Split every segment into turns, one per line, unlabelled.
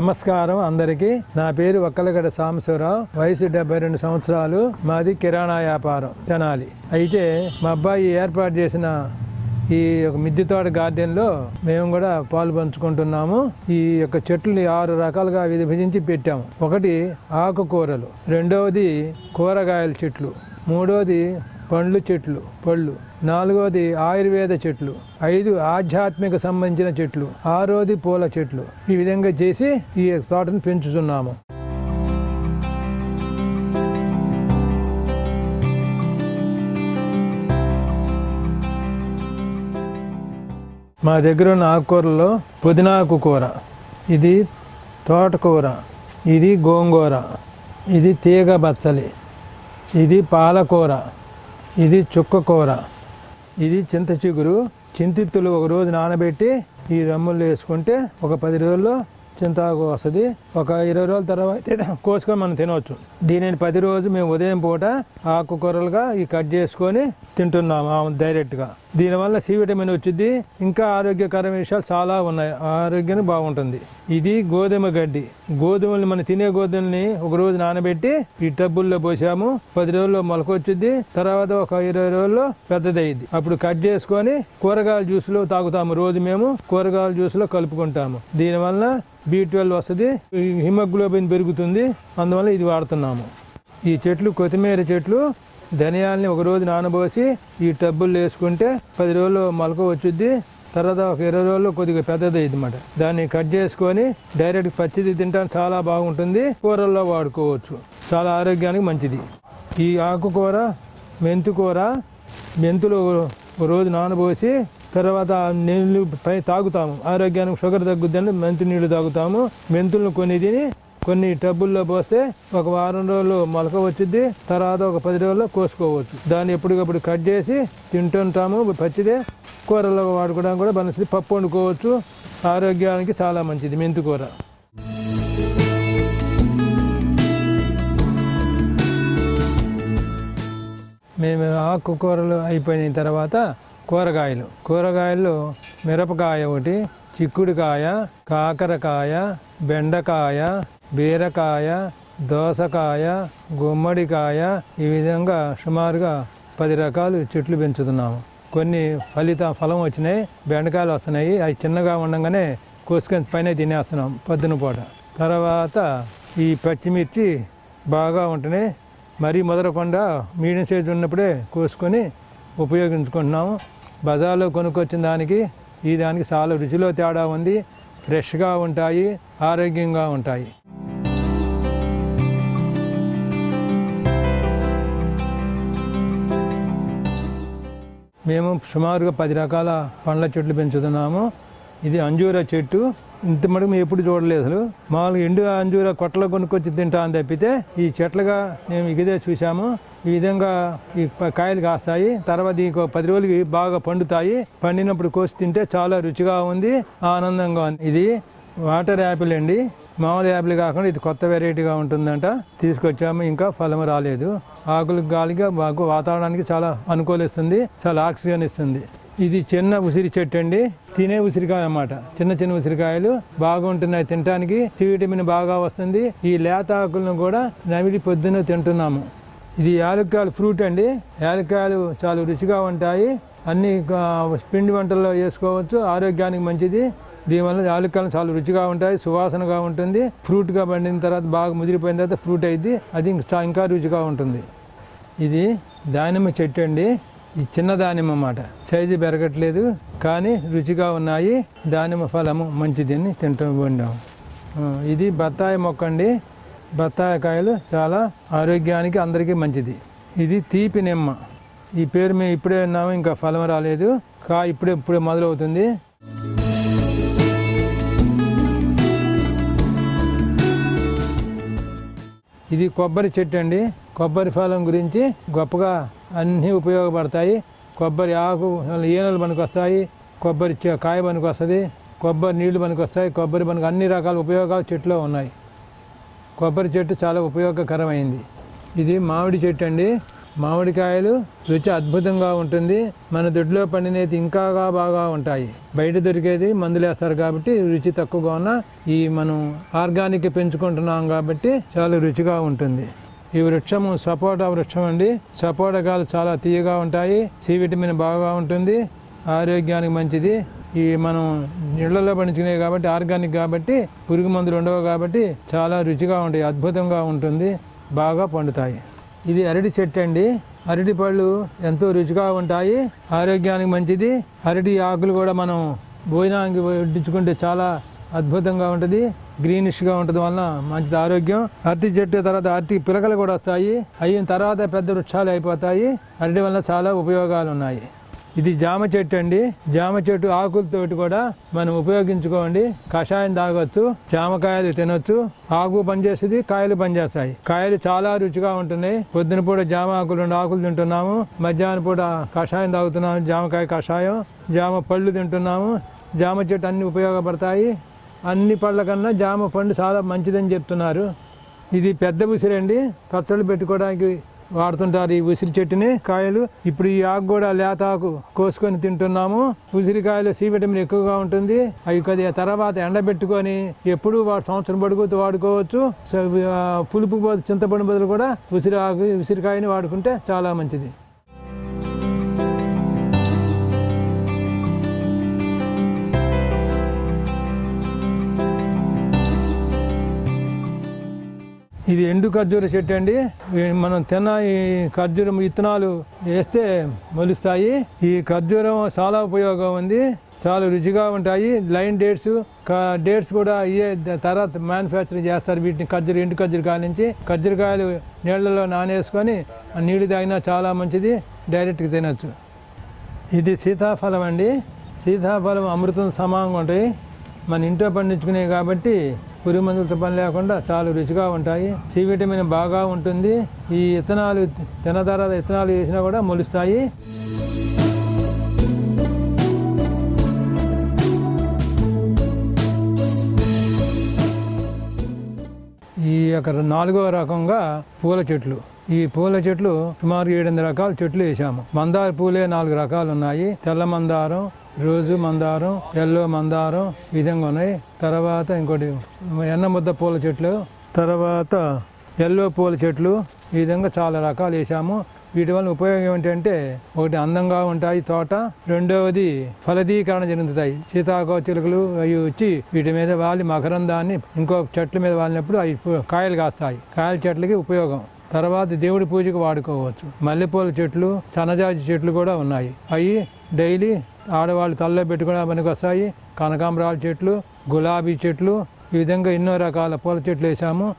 నమస్కారం అందరికీ నా పేరు ఒక్కలగడ్డ సాంబశివరావు వయసు డెబ్బై రెండు సంవత్సరాలు మాది కిరాణా వ్యాపారం తెనాలి అయితే మా అబ్బాయి ఏర్పాటు చేసిన ఈ యొక్క మిద్దె తోట గార్డెన్లో మేము కూడా పాలు పంచుకుంటున్నాము ఈ యొక్క చెట్లని ఆరు రకాలుగా విభజించి పెట్టాము ఒకటి ఆకుకూరలు రెండవది కూరగాయల చెట్లు మూడవది పండ్లు చెట్లు పళ్ళు నాలుగవది ఆయుర్వేద చెట్లు ఐదు ఆధ్యాత్మిక సంబంధించిన చెట్లు ఆరోది పూల చెట్లు ఈ విధంగా చేసి ఈ తోటను పెంచుతున్నాము మా దగ్గర ఉన్న ఆకుకూరలో పుదీనాకు కూర ఇది తోటకూర ఇది గోంగూర ఇది తీగ బచ్చలి ఇది పాలకూర ఇది చుక్కకూర ఇది చింత చిగురు చింతిత్తులు ఒక రోజు నానబెట్టి ఈ రమ్ముల్లో వేసుకుంటే ఒక పది రోజుల్లో చింతాకు వస్తుంది ఒక ఇరవై రోజుల తర్వాత కోసుకొని మనం తినవచ్చు దీనిని పది రోజు మేము ఉదయం పూట ఆకుకూరలుగా ఈ కట్ చేసుకొని తింటున్నాము ఆ డైరెక్ట్గా దీనివల్ల సి విటమిన్ వచ్చింది ఇంకా ఆరోగ్యకరమైన విషయాలు చాలా ఉన్నాయి ఆరోగ్యం బాగుంటుంది ఇది గోధుమ గడ్డి గోధుమల్ని మనం తినే గోధుమల్ని ఒక రోజు నానబెట్టి ఈ టబ్బుల్లో పోసాము పది రోజుల్లో మొలకొచ్చుద్ది తర్వాత ఒక ఇరవై రోజుల్లో పెద్దదయ్యిద్ది అప్పుడు కట్ చేసుకొని కూరగాయల జ్యూస్లో తాగుతాము రోజు మేము కూరగాయల జ్యూస్లో కలుపుకుంటాము దీనివల్ల బి ట్వెల్వ్ వస్తుంది ఈ హిమోగ్లోబిన్ పెరుగుతుంది అందువల్ల ఇది వాడుతున్నాము ఈ చెట్లు కొత్తిమీర చెట్లు ధనియాల్ని ఒక రోజు నానబోసి ఈ టబ్బుల్లో వేసుకుంటే పది రోజులు మొలక వచ్చుద్ది తర్వాత ఒక ఇరవై రోజుల్లో కొద్దిగా పెద్దది అన్నమాట దాన్ని కట్ చేసుకొని డైరెక్ట్ పచ్చిది తింటానికి చాలా బాగుంటుంది కూరల్లో వాడుకోవచ్చు చాలా ఆరోగ్యానికి మంచిది ఈ ఆకుకూర మెంతికూర మెంతులు ఒక రోజు నానబోసి తర్వాత ఆ నీళ్ళు పై తాగుతాము ఆరోగ్యానికి షుగర్ తగ్గుద్దని మెంతు నీళ్లు తాగుతాము మెంతులను కొన్ని తిని కొన్ని టబ్బుల్లో పోస్తే ఒక వారం రోజులు మొలక వచ్చింది తర్వాత ఒక పది రోజుల్లో కోసుకోవచ్చు దాన్ని ఎప్పటికప్పుడు కట్ చేసి తింటుంటాము పచ్చిదే కూరలో వాడుకోవడానికి కూడా మనసు పప్పు వండుకోవచ్చు ఆరోగ్యానికి చాలా మంచిది మెంతి కూర మేము ఆకుకూరలు అయిపోయిన తర్వాత కూరగాయలు కూరగాయలు మిరపకాయ ఒకటి చిక్కుడుకాయ కాకరకాయ బెండకాయ బీరకాయ దోసకాయ గుమ్మడికాయ ఈ విధంగా సుమారుగా పది రకాలు చెట్లు పెంచుతున్నాము కొన్ని ఫలిత ఫలం వచ్చినాయి బెండకాయలు వస్తున్నాయి అవి చిన్నగా ఉండగానే కోసుకొని పైన తినేస్తున్నాం పొద్దున పూట తర్వాత ఈ పచ్చిమిర్చి బాగా ఉంటున్నాయి మరీ మొదలకుండా మీడియం సైజు ఉన్నప్పుడే కోసుకొని ఉపయోగించుకుంటున్నాము బజార్లో కొనుక్కొచ్చిన దానికి ఈ దానికి చాలా రుచిలో తేడా ఉంది ఫ్రెష్గా ఉంటాయి ఆరోగ్యంగా ఉంటాయి మేము సుమారుగా పది రకాల పండ్ల చెట్లు పెంచుతున్నాము ఇది అంజూర చెట్టు ఇంత మటుకు మేము ఎప్పుడు చూడలేదు అసలు మామూలుగా ఎండు అంజూర కొట్టలో కొనుక్కొచ్చి తింటా అని తప్పితే ఈ చెట్లుగా మేము ఇదే చూసాము ఈ విధంగా ఈ ప- కాయలు కాస్తాయి తర్వాత ఇంకో పది రోజులకి బాగా పండుతాయి పండినప్పుడు కోసి తింటే చాలా రుచిగా ఉంది ఆనందంగా ఉంది ఇది వాటర్ యాపిల్ అండి మామూలు యాపిల్ కాకుండా ఇది కొత్త వెరైటీగా ఉంటుందంట తీసుకొచ్చాము ఇంకా ఫలం రాలేదు ఆకులకు గాలిగా బాగా వాతావరణానికి చాలా అనుకూలిస్తుంది చాలా ఆక్సిజన్ ఇస్తుంది ఇది చిన్న ఉసిరి చెట్టు అండి తినే ఉసిరికాయ అన్నమాట చిన్న చిన్న ఉసిరికాయలు బాగుంటున్నాయి తినడానికి సి విటమిన్ బాగా వస్తుంది ఈ లేత ఆకులను కూడా నమిలి పొద్దున్న తింటున్నాము ఇది యాలక్కాయలు ఫ్రూట్ అండి యాలక్కాయలు చాలా రుచిగా ఉంటాయి అన్ని ఆ, పిండి వంటల్లో వేసుకోవచ్చు ఆరోగ్యానికి మంచిది దీనివల్ల యాలక్కాయలు చాలా రుచిగా ఉంటాయి సువాసనగా ఉంటుంది ఫ్రూట్గా పండిన తర్వాత బాగా ముదిరిపోయిన తర్వాత ఫ్రూట్ అయింది అది ఇంకా ఇంకా రుచిగా ఉంటుంది ఇది దానిమ్మ చెట్టు అండి ఈ చిన్న దానిమ్మ అన్నమాట సైజు పెరగట్లేదు కానీ రుచిగా ఉన్నాయి దానిమ్మ ఫలము మంచిది అని తింటూ ఉండాము ఆ, ఇది బత్తాయి మొక్క అండి బత్తాయి కాయలు చాలా ఆరోగ్యానికి అందరికీ మంచిది ఇది తీపి నిమ్మ ఈ పేరు మేము ఇప్పుడే విన్నాము ఇంకా ఫలం రాలేదు కా ఇప్పుడే ఇప్పుడే మొదలవుతుంది ఇది కొబ్బరి చెట్టు అండి కొబ్బరి ఫలం గురించి గొప్పగా అన్నీ ఉపయోగపడతాయి కొబ్బరి ఆకు ఈనెలు మనకు వస్తాయి కొబ్బరి చె- కాయ మనకు వస్తుంది కొబ్బరి నీళ్లు మనకు వస్తాయి కొబ్బరి మనకు అన్ని రకాల ఉపయోగాలు చెట్టులో ఉన్నాయి కొబ్బరి చెట్టు చాలా ఉపయోగకరమైంది ఇది మామిడి చెట్టు అండి మామిడికాయలు రుచి అద్భుతంగా ఉంటుంది మన దొడ్లో పండినది ఇంకా బాగా ఉంటాయి బయట దొరికేది మందులు వేస్తారు కాబట్టి రుచి తక్కువగా ఉన్న ఈ మనం ఆర్గానిక్ పెంచుకుంటున్నాం కాబట్టి చాలా రుచిగా ఉంటుంది ఈ వృక్షము సపోటా వృక్షం అండి సపోటా కాయలు చాలా తీయగా ఉంటాయి సి విటమిన్ బాగా ఉంటుంది ఆరోగ్యానికి మంచిది ఈ మనం నీళ్ళలో పండించినవి కాబట్టి ఆర్గానిక్ కాబట్టి పురుగు మందులు ఉండవు కాబట్టి చాలా రుచిగా ఉంటాయి అద్భుతంగా ఉంటుంది బాగా పండుతాయి ఇది అరటి చెట్టు అండి అరటి పళ్ళు ఎంతో రుచిగా ఉంటాయి ఆరోగ్యానికి మంచిది అరటి ఆకులు కూడా మనం భోజనానికి వడ్డించుకుంటే చాలా అద్భుతంగా ఉంటుంది గ్రీనిష్గా ఉంటుంది వలన మంచిది ఆరోగ్యం అరటి చెట్టు తర్వాత అరటి పిలకలు కూడా వస్తాయి అయిన తర్వాత పెద్ద వృక్షాలు అయిపోతాయి అరటి వల్ల చాలా ఉపయోగాలు ఉన్నాయి ఇది జామ చెట్టు అండి జామ చెట్టు ఆకులతోటి కూడా మనం ఉపయోగించుకోండి కషాయం తాగొచ్చు జామకాయలు తినొచ్చు ఆకు పనిచేస్తుంది కాయలు పనిచేస్తాయి కాయలు చాలా రుచిగా ఉంటున్నాయి పొద్దున పూట జామ ఆకులు రెండు ఆకులు తింటున్నాము మధ్యాహ్నం పూట కషాయం తాగుతున్నాము జామకాయ కషాయం జామ పళ్ళు తింటున్నాము జామ చెట్టు అన్ని ఉపయోగపడతాయి అన్ని పళ్ళ కన్నా జామ పండు చాలా మంచిదని చెప్తున్నారు ఇది పెద్ద ఉసిరండి పచ్చళ్ళు పెట్టుకోవడానికి వాడుతుంటారు ఈ ఉసిరి చెట్టుని కాయలు ఇప్పుడు ఈ ఆకు కూడా లేత ఆకు కోసుకొని తింటున్నాము ఉసిరికాయలు సి విటమిన్ ఎక్కువగా ఉంటుంది అవి కొద్దిగా తర్వాత ఎండబెట్టుకొని ఎప్పుడు వాడు సంవత్సరం పడుకుతూ వాడుకోవచ్చు సో, ఆ, పులుపు బదులు చింతపండు బదులు కూడా ఉసిరి ఆకు ఉసిరికాయని వాడుకుంటే చాలా మంచిది ఇది ఎండు ఖర్జూర చెట్టు అండి ఈ మనం తిన్న ఈ ఖర్జూరం విత్తనాలు వేస్తే మొలుస్తాయి ఈ ఖర్జూరం చాలా ఉపయోగం ఉంది చాలా రుచిగా ఉంటాయి లైన్ డేట్స్ డేట్స్ కూడా ఇయే ద- తర్వాత మ్యానుఫ్యాక్చరింగ్ చేస్తారు వీటిని ఖర్జూర ఎండు ఖర్జూరకాయల నుంచి ఖర్జూరకాయలు నీళ్ళలో నానేసుకొని ఆ నీళ్ళు తాగినా చాలా మంచిది డైరెక్ట్గా తినచ్చు ఇది సీతాఫలం అండి సీతాఫలం అమృతం సమానంగా ఉంటాయి మన ఇంట్లో పండించుకునేవి కాబట్టి పురుగు మందులతో పని లేకుండా చాలా రుచిగా ఉంటాయి సి విటమిన్ బాగా ఉంటుంది ఈ ఇత్తనాలు తిన తర్వాత ఇత్తనాలు వేసినా కూడా మొలుస్తాయి ఈ యొక్క నాలుగవ రకంగా పూల చెట్లు ఈ పూల చెట్లు సుమారు ఏడెనిమిది రకాల చెట్లు వేసాము మందార పూలే నాలుగు రకాలు ఉన్నాయి తెల్ల మందారం రోజు మందారం ఎల్లో మందారం ఈ విధంగా ఉన్నాయి తర్వాత ఇంకోటి ఎన్న ముద్ద పూల చెట్లు తర్వాత ఎల్లో పూల చెట్లు ఈ విధంగా చాలా రకాలు వేసాము వీటి వల్ల ఉపయోగం ఏమిటంటే ఒకటి అందంగా ఉంటాయి తోట రెండవది ఫలదీకరణ చెందుతాయి సీతాకో చిలుకలు అవి వచ్చి వీటి మీద వాలి మకరందాన్ని ఇంకో చెట్ల మీద వాలినప్పుడు అవి పు- కాయలు కాస్తాయి కాయల చెట్లకి ఉపయోగం తర్వాత దేవుడి పూజకు వాడుకోవచ్చు మల్లెపూల చెట్లు సన్నజాజి చెట్లు కూడా ఉన్నాయి అవి డైలీ ఆడవాళ్ళు తలలో పెట్టుకునే పనికి వస్తాయి కనకాంబరాల చెట్లు గులాబీ చెట్లు ఈ విధంగా ఎన్నో రకాల పూల చెట్లు వేసాము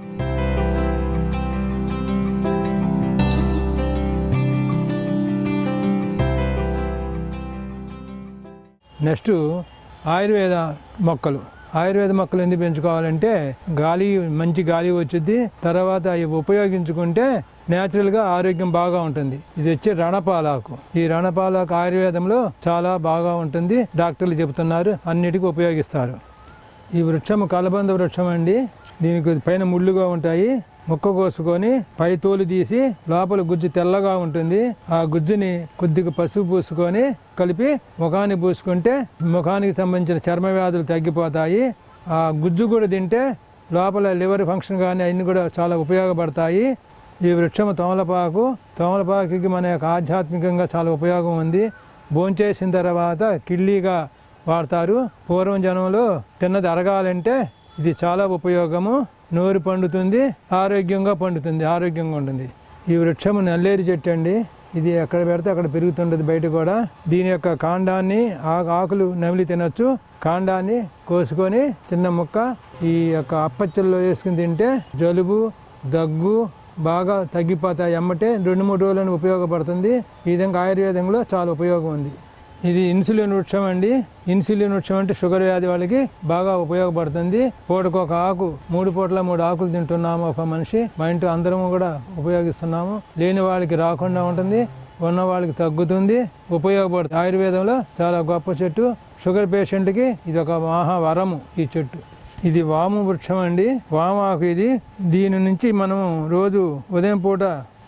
నెక్స్ట్ ఆయుర్వేద మొక్కలు ఆయుర్వేద మొక్కలు ఎందుకు పెంచుకోవాలంటే గాలి మంచి గాలి వచ్చింది తర్వాత అవి ఉపయోగించుకుంటే న్యాచురల్గా ఆరోగ్యం బాగా ఉంటుంది ఇది వచ్చి రణపాలాకు ఈ రణపాలాకు ఆయుర్వేదంలో చాలా బాగా ఉంటుంది డాక్టర్లు చెబుతున్నారు అన్నిటికీ ఉపయోగిస్తారు ఈ వృక్షం కలబంద వృక్షం అండి దీనికి పైన ముళ్ళుగా ఉంటాయి ముక్క కోసుకొని పై తోలు తీసి లోపల గుజ్జు తెల్లగా ఉంటుంది ఆ గుజ్జుని కొద్దిగా పసుపు పూసుకొని కలిపి ముఖానికి పూసుకుంటే ముఖానికి సంబంధించిన చర్మ వ్యాధులు తగ్గిపోతాయి ఆ గుజ్జు కూడా తింటే లోపల లివర్ ఫంక్షన్ కానీ అన్ని కూడా చాలా ఉపయోగపడతాయి ఈ వృక్షం తోమలపాకు తోమలపాకుకి మన యొక్క ఆధ్యాత్మికంగా చాలా ఉపయోగం ఉంది భోంచేసిన తర్వాత కిళ్ళీగా వాడతారు పూర్వం జనంలో తిన్నది అరగాలంటే ఇది చాలా ఉపయోగము నోరు పండుతుంది ఆరోగ్యంగా పండుతుంది ఆరోగ్యంగా ఉంటుంది ఈ వృక్షము నల్లేరు చెట్టు అండి ఇది ఎక్కడ పెడితే అక్కడ పెరుగుతుంటుంది బయట కూడా దీని యొక్క కాండాన్ని ఆ- ఆకులు నమిలి తినొచ్చు కాండాన్ని కోసుకొని చిన్న ముక్క ఈ యొక్క అప్పచ్చల్లో వేసుకుని తింటే జలుబు దగ్గు బాగా తగ్గిపోతాయి ఎమ్మటే రెండు మూడు రోజులను ఉపయోగపడుతుంది ఈ విధంగా ఆయుర్వేదంలో చాలా ఉపయోగం ఉంది ఇది ఇన్సులిన్ వృక్షం అండి ఇన్సులిన్ వృక్షం అంటే షుగర్ వ్యాధి వాళ్ళకి బాగా ఉపయోగపడుతుంది పూటకు ఒక ఆకు మూడు పూట్ల మూడు ఆకులు తింటున్నాము ఒక మనిషి మా ఇంట్లో అందరము కూడా ఉపయోగిస్తున్నాము లేని వాళ్ళకి రాకుండా ఉంటుంది ఉన్న వాళ్ళకి తగ్గుతుంది ఉపయోగపడుతుంది ఆయుర్వేదంలో చాలా గొప్ప చెట్టు షుగర్ పేషెంట్కి ఇది ఒక మహావరము ఈ చెట్టు ఇది వాము వృక్షం అండి వామాకు ఇది దీని నుంచి మనం రోజు ఉదయం పూట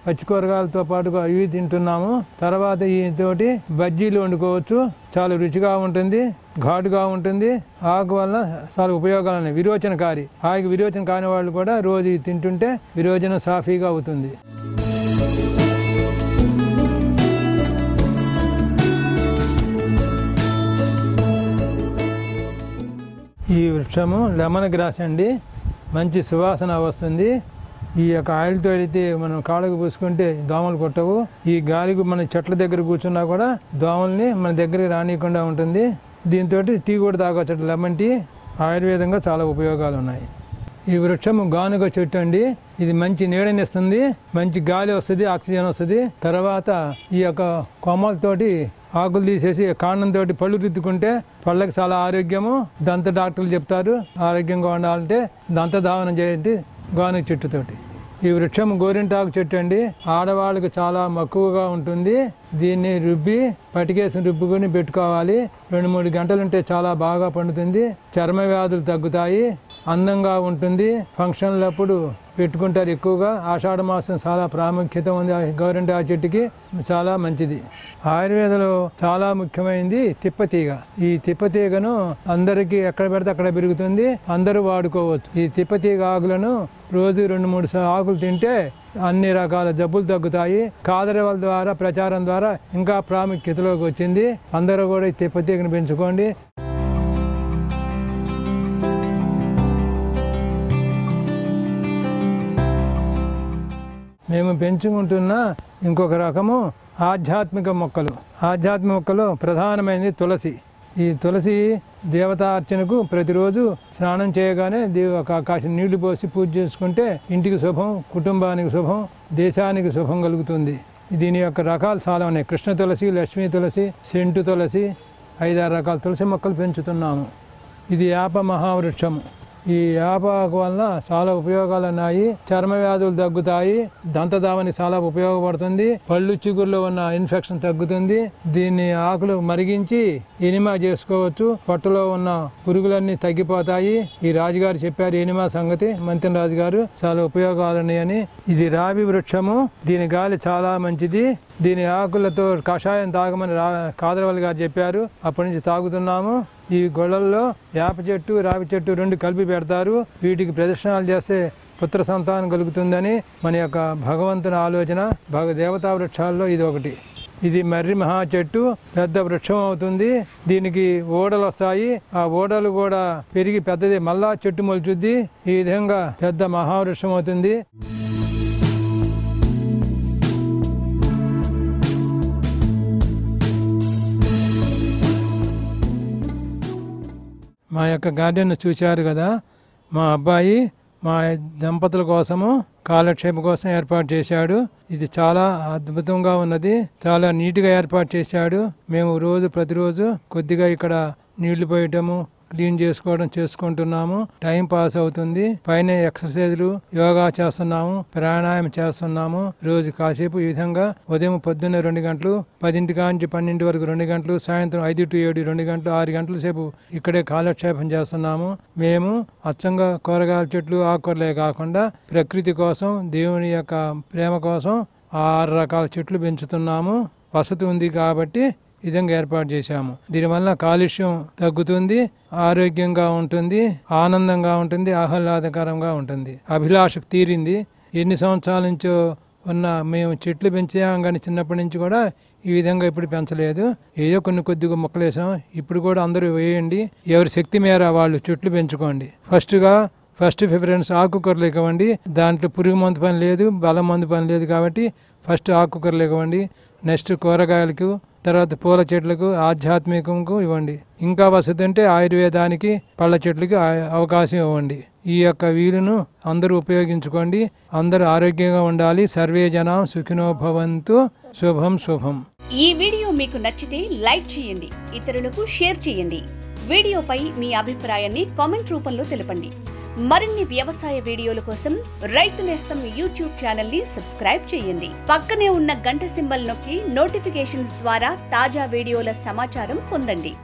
పచ్చి కూరగాయలతో పాటుగా ఇవి తింటున్నాము తర్వాత ఈ తోటి బజ్జీలు వండుకోవచ్చు చాలా రుచిగా ఉంటుంది ఘాటుగా ఉంటుంది ఆకు వలన చాలా ఉపయోగాలు ఉన్నాయి విరోచనకారి ఆకు విరోచన కాని వాళ్ళు కూడా రోజు ఇది తింటుంటే విరోచనం సాఫీగా అవుతుంది ఈ వృక్షము లెమన్ గ్రాస్ అండి మంచి సువాసన వస్తుంది ఈ యొక్క ఆయిల్తో అయితే మనం కాళ్ళకు పూసుకుంటే దోమలు కొట్టవు ఈ గాలికి మన చెట్ల దగ్గర కూర్చున్నా కూడా దోమల్ని మన దగ్గరికి రానియకుండా ఉంటుంది దీంతో టీ కూడా తాగొచ్చు లెమన్ టీ ఆయుర్వేదంగా చాలా ఉపయోగాలు ఉన్నాయి ఈ వృక్షం గానుగ చెట్టు అండి ఇది మంచి నీడనిస్తుంది మంచి గాలి వస్తుంది ఆక్సిజన్ వస్తుంది తర్వాత ఈ యొక్క కొమ్మలతోటి ఆకులు తీసేసి కాండంతో పళ్ళు రుద్దుకుంటే పళ్ళకి చాలా ఆరోగ్యము దంత డాక్టర్లు చెప్తారు ఆరోగ్యంగా ఉండాలంటే దంత దావనం చేయండి గానుగ చెట్టుతోటి ఈ వృక్షం గోరింటాకు చెట్టు అండి ఆడవాళ్ళకి చాలా మక్కువగా ఉంటుంది దీన్ని రుబ్బి పటికేసి రుబ్బుకొని పెట్టుకోవాలి రెండు మూడు గంటలుంటే చాలా బాగా పండుతుంది చర్మ వ్యాధులు తగ్గుతాయి అందంగా ఉంటుంది ఫంక్షన్లప్పుడు పెట్టుకుంటారు ఎక్కువగా ఆషాఢ మాసం చాలా ప్రాముఖ్యత ఉంది ఆ గౌరంట చెట్టుకి చాలా మంచిది ఆయుర్వేదంలో చాలా ముఖ్యమైనది తిప్పతీగ ఈ తిప్పతీగను అందరికీ ఎక్కడ పెడితే అక్కడ పెరుగుతుంది అందరూ వాడుకోవచ్చు ఈ తిప్పతీగ ఆకులను రోజు రెండు మూడు సా- ఆకులు తింటే అన్ని రకాల జబ్బులు తగ్గుతాయి కాదరవల ద్వారా ప్రచారం ద్వారా ఇంకా ప్రాముఖ్యతలోకి వచ్చింది అందరూ కూడా ఈ తిప్పతీగను పెంచుకోండి మేము పెంచుకుంటున్న ఇంకొక రకము ఆధ్యాత్మిక మొక్కలు ఆధ్యాత్మిక మొక్కలు ప్రధానమైనది తులసి ఈ తులసి దేవతార్చనకు ప్రతిరోజు స్నానం చేయగానే దేవ ఒక కాసిన నీళ్లు పోసి పూజ చేసుకుంటే ఇంటికి శుభం కుటుంబానికి శుభం దేశానికి శుభం కలుగుతుంది దీని యొక్క రకాలు చాలా ఉన్నాయి కృష్ణ తులసి లక్ష్మీ తులసి సెంటు తులసి ఐదారు రకాల తులసి మొక్కలు పెంచుతున్నాము ఇది యాప మహావృక్షము ఈ యాపాకు వలన చాలా ఉపయోగాలు ఉన్నాయి చర్మ వ్యాధులు తగ్గుతాయి దంతధావని చాలా ఉపయోగపడుతుంది పళ్ళు చిగురులో ఉన్న ఇన్ఫెక్షన్ తగ్గుతుంది దీన్ని ఆకులు మరిగించి ఎనిమా చేసుకోవచ్చు పొట్టలో ఉన్న పురుగులన్నీ తగ్గిపోతాయి ఈ రాజుగారు చెప్పారు ఎనిమా సంగతి మంత్రి రాజు గారు చాలా ఉపయోగాలు ఉన్నాయని ఇది రావి వృక్షము దీని గాలి చాలా మంచిది దీని ఆకులతో కషాయం తాగమని రా కాదరవల్లి గారు చెప్పారు అప్పటి నుంచి తాగుతున్నాము ఈ గొళ్ళల్లో వేప చెట్టు రావి చెట్టు రెండు కలిపి పెడతారు వీటికి ప్రదర్శనలు చేస్తే పుత్ర సంతానం కలుగుతుందని మన యొక్క భగవంతుని ఆలోచన భగ దేవతా వృక్షాల్లో ఇది ఒకటి ఇది మర్రి మహా చెట్టు పెద్ద వృక్షం అవుతుంది దీనికి ఓడలు వస్తాయి ఆ ఓడలు కూడా పెరిగి పెద్దది మళ్ళా చెట్టు మొలుచుద్ది ఈ విధంగా పెద్ద మహావృక్షం అవుతుంది మా యొక్క గార్డెన్ చూశారు కదా మా అబ్బాయి మా దంపతుల కోసము కాలక్షేపం కోసం ఏర్పాటు చేశాడు ఇది చాలా అద్భుతంగా ఉన్నది చాలా నీట్గా ఏర్పాటు చేశాడు మేము రోజు ప్రతిరోజు కొద్దిగా ఇక్కడ నీళ్లు పోయటము క్లీన్ చేసుకోవడం చేసుకుంటున్నాము టైం పాస్ అవుతుంది పైన ఎక్సర్సైజ్లు యోగా చేస్తున్నాము ప్రాణాయామం చేస్తున్నాము రోజు కాసేపు ఈ విధంగా ఉదయం పొద్దున్న రెండు గంటలు పదింటి కాంచి పన్నెండు వరకు రెండు గంటలు సాయంత్రం ఐదు టు ఏడు రెండు గంటలు ఆరు గంటల సేపు ఇక్కడే కాలక్షేపం చేస్తున్నాము మేము అచ్చంగా కూరగాయల చెట్లు ఆకుకూరలే కాకుండా ప్రకృతి కోసం దేవుని యొక్క ప్రేమ కోసం ఆరు రకాల చెట్లు పెంచుతున్నాము వసతి ఉంది కాబట్టి ఈ విధంగా ఏర్పాటు చేశాము దీనివల్ల కాలుష్యం తగ్గుతుంది ఆరోగ్యంగా ఉంటుంది ఆనందంగా ఉంటుంది ఆహ్లాదకరంగా ఉంటుంది అభిలాష తీరింది ఎన్ని సంవత్సరాల నుంచో ఉన్న మేము చెట్లు పెంచాం కానీ చిన్నప్పటి నుంచి కూడా ఈ విధంగా ఇప్పుడు పెంచలేదు ఏదో కొన్ని కొద్దిగా మొక్కలు వేసాం ఇప్పుడు కూడా అందరూ వేయండి ఎవరి శక్తి మేర వాళ్ళు చెట్లు పెంచుకోండి ఫస్ట్గా ఫస్ట్ ప్రిఫరెన్స్ ఆకుకూరలు ఇవ్వండి దాంట్లో పురుగు మందు పని లేదు బలం మందు పని లేదు కాబట్టి ఫస్ట్ ఆకుకూరలు ఇవ్వండి నెక్స్ట్ కూరగాయలకు తర్వాత పూల చెట్లకు ఆధ్యాత్మికంకు ఇవ్వండి ఇంకా వసతి అంటే ఆయుర్వేదానికి పళ్ళ చెట్లకి ఆ- అవకాశం ఇవ్వండి ఈ యొక్క వీలును అందరూ ఉపయోగించుకోండి అందరూ ఆరోగ్యంగా ఉండాలి సర్వే జనం సుఖినో భవంతు శుభం శుభం
ఈ వీడియో మీకు నచ్చితే లైక్ చేయండి ఇతరులకు షేర్ చేయండి వీడియోపై మీ అభిప్రాయాన్ని కామెంట్ రూపంలో తెలపండి మరిన్ని వ్యవసాయ వీడియోల కోసం రైతు నేస్తం యూట్యూబ్ ఛానల్ ని సబ్స్క్రైబ్ చేయండి పక్కనే ఉన్న గంట సింబల్ నొక్కి నోటిఫికేషన్స్ ద్వారా తాజా వీడియోల సమాచారం పొందండి